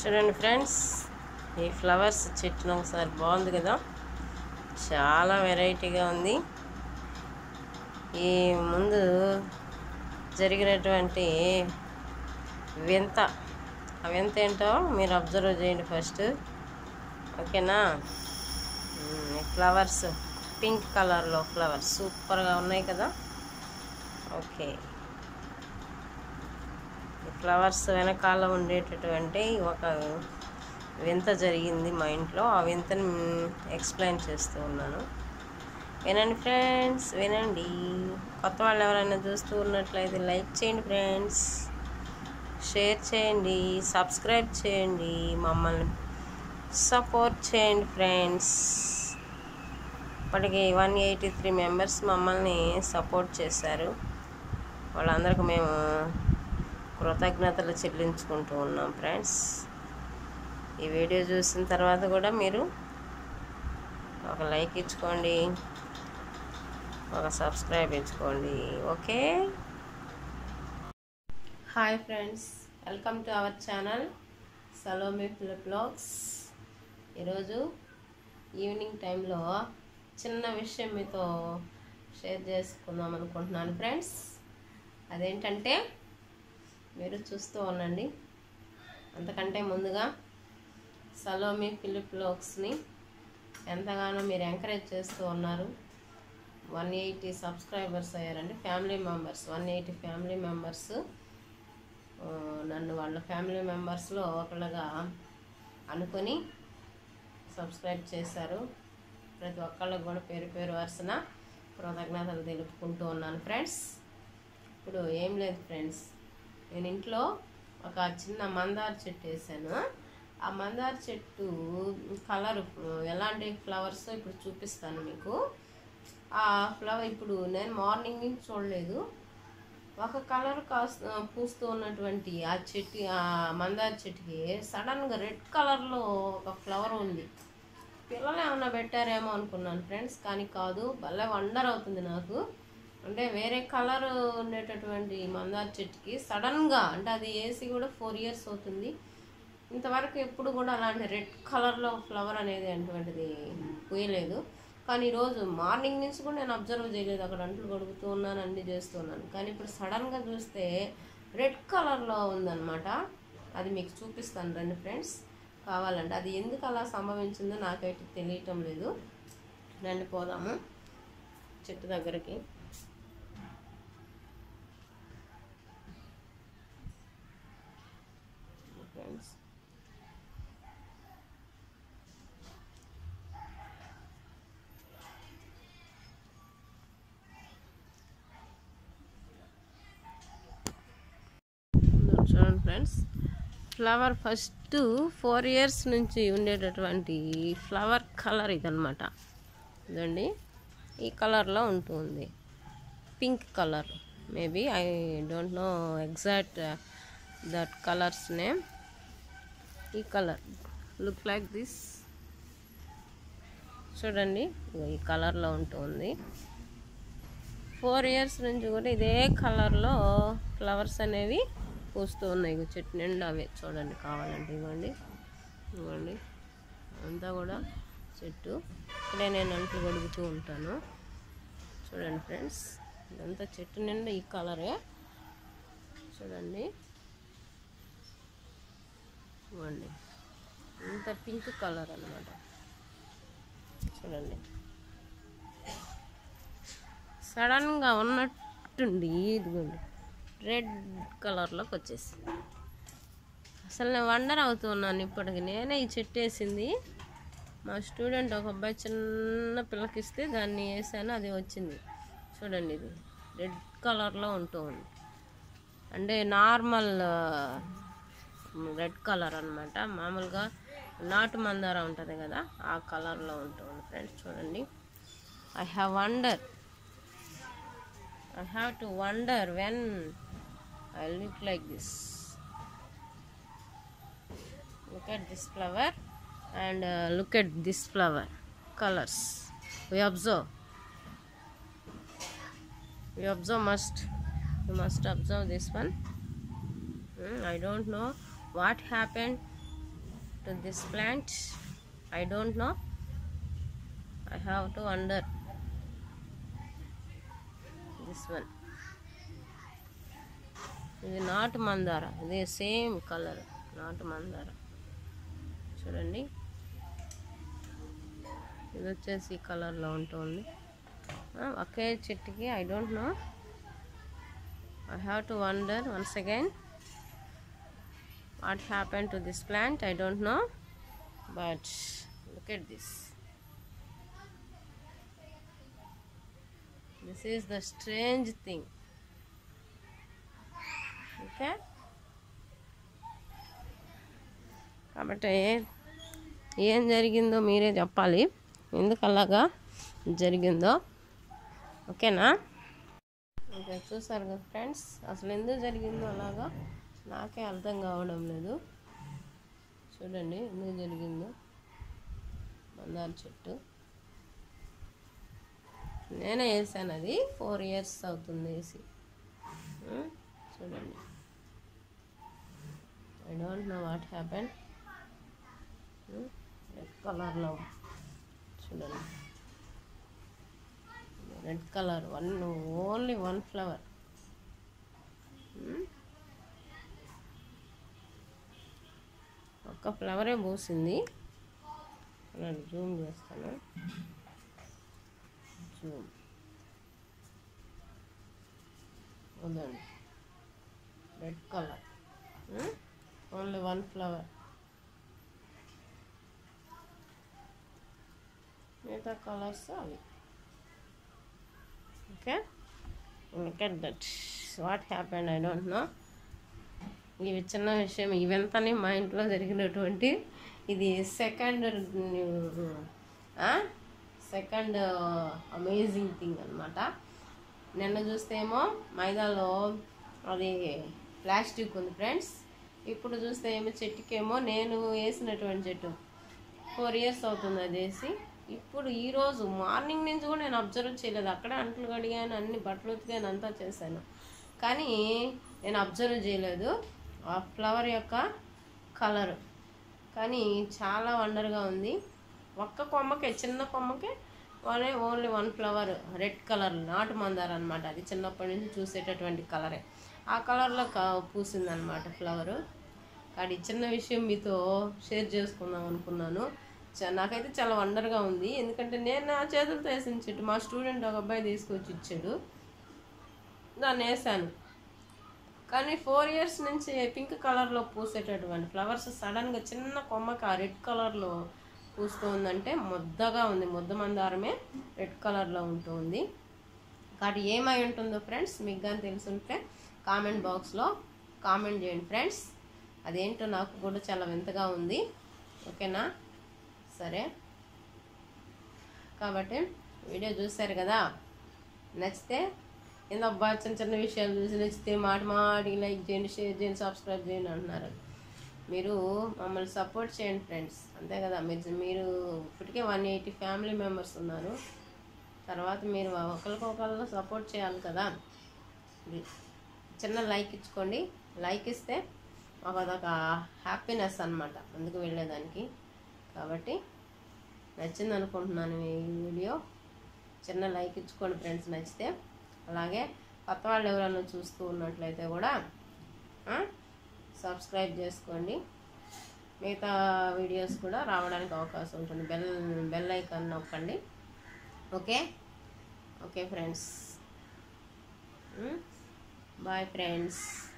చూడండి ఫ్రెండ్స్ ఈ ఫ్లవర్స్ చెట్టును ఒకసారి బాగుంది కదా చాలా వెరైటీగా ఉంది ఈ ముందు జరిగినటువంటి వింత ఆ వింత ఏంటో మీరు అబ్జర్వ్ చేయండి ఫస్ట్ ఓకేనా మ్మ్, ఈ ఫ్లవర్స్ పింక్ కలర్లో ఫ్లవర్స్ సూపర్గా ఉన్నాయి కదా ఓకే ఈ ఫ్లవర్స్ వెనకాల ఉండేటటువంటి ఒక వింత జరిగింది మా ఇంట్లో ఆ వింతని ఎక్స్ప్లెయిన్ చేస్తూ ఉన్నాను వినండి ఫ్రెండ్స్ వినండి కొత్త వాళ్ళు ఎవరైనా చూస్తూ ఉన్నట్లయితే లైక్ చేయండి ఫ్రెండ్స్ షేర్ చేయండి సబ్స్క్రైబ్ చేయండి మమ్మల్ని సపోర్ట్ చేయండి ఫ్రెండ్స్ ఇప్పటికి వన్ ఎయిటీ త్రీ మెంబర్స్ మమ్మల్ని సపోర్ట్ చేశారు వాళ్ళందరికీ మేము కృతజ్ఞతలు చెల్లించుకుంటూ ఉన్నాం ఫ్రెండ్స్ ఈ వీడియో చూసిన తర్వాత కూడా మీరు ఒక లైక్ ఇచ్చుకోండి ఒక సబ్స్క్రైబ్ ఇచ్చుకోండి okay hi friends welcome to our channel Salomi Philip blogs ఈరోజు ఈవినింగ్ టైంలో చిన్న విషయం మీతో షేర్ చేసుకుందాం అనుకుంటున్నాను ఫ్రెండ్స్ అదేంటంటే మీరు చూస్తూ ఉండండి అంతకంటే ముందుగా సలోమి ఫిలిప్ బ్లాగ్స్ని ఎంతగానో మీరు ఎంకరేజ్ చేస్తూ ఉన్నారు వన్ ఎయిటీ సబ్స్క్రైబర్స్ అయ్యారండి family members one eighty family members ఆ, నన్ను వాళ్ళ ఫ్యామిలీ మెంబర్స్లో ఒకళ్ళగా అనుకొని సబ్స్క్రైబ్ చేశారు ప్రతి ఒక్కళ్ళకి కూడా పేరు పేరు వరుసన కృతజ్ఞతలు తెలుపుకుంటూ ఉన్నాను ఫ్రెండ్స్ ఇప్పుడు ఏం లేదు ఫ్రెండ్స్ నేను ఇంట్లో ఒక చిన్న మందార చెట్టు వేసాను ఆ మందార చెట్టు కలర్ ఎలాంటి ఫ్లవర్స్ ఇప్పుడు చూపిస్తాను మీకు ఆ ఫ్లవర్ ఇప్పుడు నేను మార్నింగ్ నుంచి చూడలేదు ఒక కలర్ కాస్త పూస్తూ ఉన్నటువంటి ఆ చెట్టు ఆ మందార చెట్టుకి సడన్గా రెడ్ కలర్లో ఒక ఫ్లవర్ ఉంది పిల్లలు ఏమన్నా పెట్టారేమో అనుకున్నాను ఫ్రెండ్స్ కానీ కాదు భలే వండర్ అవుతుంది నాకు అంటే వేరే కలర్ ఉండేటటువంటి మందార చెట్టుకి సడన్గా అంటే అది వేసి కూడా ఫోర్ ఇయర్స్ అవుతుంది ఇంతవరకు ఎప్పుడు కూడా అలాంటి రెడ్ కలర్లో ఫ్లవర్ అనేది అటువంటిది పూయలేదు కానీ ఈరోజు మార్నింగ్ నుంచి కూడా నేను అబ్జర్వ్ చేయలేదు అక్కడ అంట్లు కడుగుతూ ఉన్నాను అన్ని చేస్తూ ఉన్నాను కానీ ఇప్పుడు సడన్గా చూస్తే రెడ్ కలర్లో ఉందన్నమాట అది మీకు చూపిస్తాను రండి ఫ్రెండ్స్ కావాలంటే అది ఎందుకు అలా సంభవించిందో నాకైతే తెలియటం లేదు రండి పోదాము చెట్టు దగ్గరికి ఫ్రెండ్స్ చూడండి friends flower first four years నుంచి ఉండేటటువంటి ఫ్లవర్ కలర్ ఇదనమాట ఇదండి ఈ కలర్లో ఉంటుంది pink colour maybe I don't know exact that colours name ఈ కలర్ లుక్ లైక్ దిస్ చూడండి ఇగో ఈ కలర్లో ఉంటుంది ఫోర్ ఇయర్స్ నుంచి కూడా ఇదే కలర్లో ఫ్లవర్స్ అనేవి పూస్తూ ఉన్నాయి ఇగో చెట్టు నిండా అవే చూడండి కావాలంటే ఇవ్వండి ఇవ్వండి అంతా కూడా చెట్టు ఇక్కడే నేను అంట్లు గడుగుతూ ఉంటాను చూడండి ఫ్రెండ్స్ ఇదంతా చెట్టు నిండా ఈ కలరే చూడండి ఇవ్వండి ఇంత పింక్ కలర్ అన్నమాట చూడండి సడన్గా ఉన్నట్టుండి ఇదిగోండి రెడ్ కలర్లోకి వచ్చేసింది అసలు నేను వండర్ అవుతున్నాను ఇప్పటికి నేనే ఈ చెట్టు వేసింది మా స్టూడెంట్ ఒక అబ్బాయి చిన్న పిల్లకిస్తే దాన్ని వేసాను అది వచ్చింది చూడండి ఇది రెడ్ కలర్లో ఉంటూ ఉంది అంటే నార్మల్ రెడ్ కలర్ అన్నమాట మామూలుగా నాటు మందార ఉంటుంది కదా ఆ కలర్లో ఉంటుంది ఫ్రెండ్స్ చూడండి I have wonder I have to wonder when I look like this. Look at this flower and uh, look at this flower colors. We observe. We observe must. You must observe this one. Hmm, I don't know what happened to this plant i don't know i have to under this one ఇది నాటు మందార ఇది same colour నాటు మందార చూడండి ఇది వచ్చేసి ఈ కలర్లో ఉంటుంది ఆ, ఒకే చెట్టుకి I don't know I have to wonder once again what happened to this plant i don't know but look at this this is the strange thing okay కాబట్టి ఏం జరిగిందో మీరే చెప్పాలి ఎందుకు అలాగా జరిగిందో ఓకేనా ఓకే చూసారు కదా ఫ్రెండ్స్ అసలు ఎందుకు జరిగిందో అలాగా నాకే అర్థం కావడం లేదు చూడండి ఎందుకు జరిగిందో మందార చెట్టు నేనే వేసాను అది ఫోర్ ఇయర్స్ అవుతుంది వేసి ఉం? చూడండి I don't know what happen red కలర్లో చూడండి red colour one only one flower ఒక్క ఫ్లవరే పూసింది నేను జూమ్ చేస్తాను జూమ్ ఉందండి red colour only one flower మిగతా కలర్స్ అవి okay look at that what happened I don't know ఇవి చిన్న విషయం ఇవంతానే మా ఇంట్లో జరిగినటువంటి ఇది సెకండ్ సెకండ్ అమేజింగ్ థింగ్ అనమాట నిన్న చూస్తే ఏమో మైదాలో అది ప్లాస్టిక్ ఉంది ఫ్రెండ్స్ ఇప్పుడు చూస్తే ఏమో చెట్టుకేమో నేను వేసినటువంటి చెట్టు ఫోర్ ఇయర్స్ అవుతుంది అది వేసి ఇప్పుడు ఈరోజు మార్నింగ్ నుంచి కూడా నేను అబ్జర్వ్ చేయలేదు అక్కడే అంట్లు కడిగాను అన్ని బట్టలు ఉతికాను అంతా చేశాను కానీ నేను అబ్జర్వ్ చేయలేదు ఆ ఫ్లవర్ యొక్క కలర్ కానీ చాలా వండర్గా ఉంది ఒక్క కొమ్మకే చిన్న కొమ్మకే వనే only one flower red colour నాటు మందార అనమాట అది చిన్నప్పటి నుంచి చూసేటటువంటి కలరే ఆ కలర్లో క పూసిందనమాట ఫ్లవరు కానీ చిన్న విషయం మీతో షేర్ చేసుకుందాం అనుకున్నాను చ- నాకైతే చాలా వండర్గా ఉంది ఎందుకంటే నేను నా చేతులతో వేసిన చెట్టు మా స్టూడెంట్ ఒక అబ్బాయి తీసుకొచ్చి ఇచ్చాడు దాన్ని వేసాను కానీ ఫోర్ ఇయర్స్ నుంచి పింక్ కలర్లో పూసేటటువంటి ఫ్లవర్స్ సడన్గా చిన్న కొమ్మకి ఆ రెడ్ కలర్లో పూస్తూ ఉందంటే ముద్దగా ఉంది ముద్ద మందారమే రెడ్ కలర్లో ఉంటుంది కాబట్టి ఏమై ఉంటుందో ఫ్రెండ్స్ మీకు కానీ తెలుసుంటే కామెంట్ బాక్స్లో కామెంట్ చేయండి ఫ్రెండ్స్ అదేంటో నాకు కూడా చాలా వింతగా ఉంది ఓకేనా సరే కాబట్టి వీడియో చూశారు కదా నచ్చితే ఏందబ్బా చిన్న చిన్న విషయాలు చూసి నచ్చితే మాట మాటికి లైక్ చేయండి షేర్ చేయండి సబ్స్క్రైబ్ చేయండి అంటున్నారు మీరు మమ్మల్ని సపోర్ట్ చేయండి ఫ్రెండ్స్ అంతే కదా మీరు మీరు ఇప్పటికే వన్ ఎయిటీ ఫ్యామిలీ మెంబర్స్ ఉన్నారు తర్వాత మీరు ఒకరికొకళ్ళు సపోర్ట్ చేయాలి కదా ఇది చిన్న లైక్ ఇచ్చుకోండి లైక్ ఇస్తే మాకు అదొక హ్యాపీనెస్ అనమాట అందుకు వెళ్ళేదానికి కాబట్టి నచ్చింది అనుకుంటున్నాను ఈ వీడియో చిన్న లైక్ ఇచ్చుకోండి ఫ్రెండ్స్ నచ్చితే అలాగే కొత్త వాళ్ళు ఎవరైనా చూస్తూ ఉన్నట్లయితే కూడా ఆ, సబ్స్క్రైబ్ చేసుకోండి మిగతా వీడియోస్ కూడా రావడానికి అవకాశం ఉంటుంది బెల్ బెల్ ఐకాన్ నొక్కండి okay okay friends bye friends